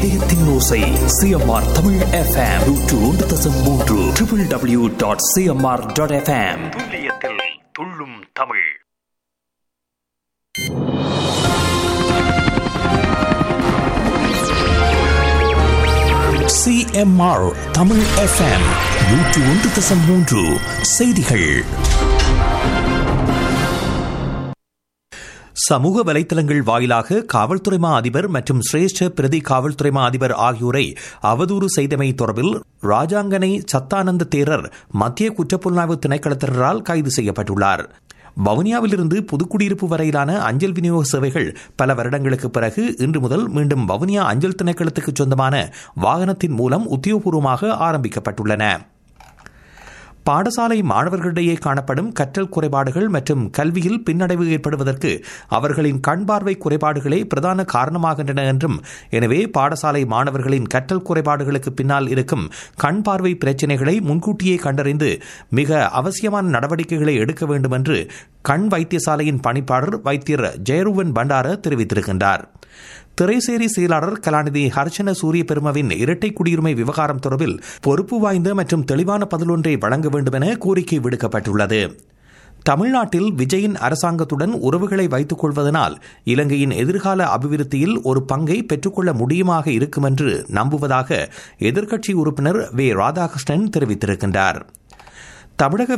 இதயத்தின் ஓசை CMR Tamil FM நூற்று ஒன்று தசம் மூன்று triple W dot CMR dot FM துல்லியத்தில் துள்ளும் தமிழ் சிஎம்ஆர் தமிழ் எஃப்எம் நூற்று ஒன்று தசம் மூன்று செய்திகள் சமூக வலைதளங்கள் வாயிலாக காவல்துறை மா அதிபர் மற்றும் சிரேஷ்ட பிரதி காவல்துறை மா அதிபர் ஆகியோரை அவதூறு செய்தமை தொடர்பில் ராஜாங்கனை சத்தானந்த தேரர் மத்திய குற்றப்புலனாய்வு திணைக்களத்தினரால் கைது செய்யப்பட்டுள்ளார் வவுனியாவிலிருந்து புதுக்குடியிருப்பு வரையிலான அஞ்சல் விநியோக சேவைகள் பல வருடங்களுக்கு பிறகு இன்று முதல் மீண்டும் வவுனியா அஞ்சல் திணைக்களத்துக்கு சொந்தமான வாகனத்தின் மூலம் உத்தியோகபூர்வமாக ஆரம்பிக்கப்பட்டுள்ளன பாடசாலை மாணவர்களிடையே காணப்படும் கற்றல் குறைபாடுகள் மற்றும் கல்வியில் பின்னடைவு ஏற்படுவதற்கு அவர்களின் கண் பார்வை குறைபாடுகளே பிரதான காரணமாகின்றன என்றும் எனவே பாடசாலை மாணவர்களின் கற்றல் குறைபாடுகளுக்கு பின்னால் இருக்கும் கண் பார்வை பிரச்சினைகளை முன்கூட்டியே கண்டறிந்து மிக அவசியமான நடவடிக்கைகளை எடுக்க வேண்டும் என்று கண் வைத்தியசாலையின் பணிப்பாளர் வைத்தியர் ஜெயருவன் பண்டார தெரிவித்திருக்கின்றார் திரைசேரி செயலாளர் கலாநிதி ஹர்ஷன சூரிய பெருமவின் இரட்டை குடியுரிமை விவகாரம் தொடர்பில் பொறுப்பு வாய்ந்த மற்றும் தெளிவான பதிலொன்றை வழங்க வேண்டும் என கோரிக்கை விடுக்கப்பட்டுள்ளது தமிழ்நாட்டில் விஜயின் அரசாங்கத்துடன் உறவுகளை வைத்துக் கொள்வதனால் இலங்கையின் எதிர்கால அபிவிருத்தியில் ஒரு பங்கை பெற்றுக்கொள்ள முடியுமாக இருக்கும் என்று நம்புவதாக எதிர்க்கட்சி உறுப்பினர் வே ராதாகிருஷ்ணன் தெரிவித்திருக்கின்றார் தமிழக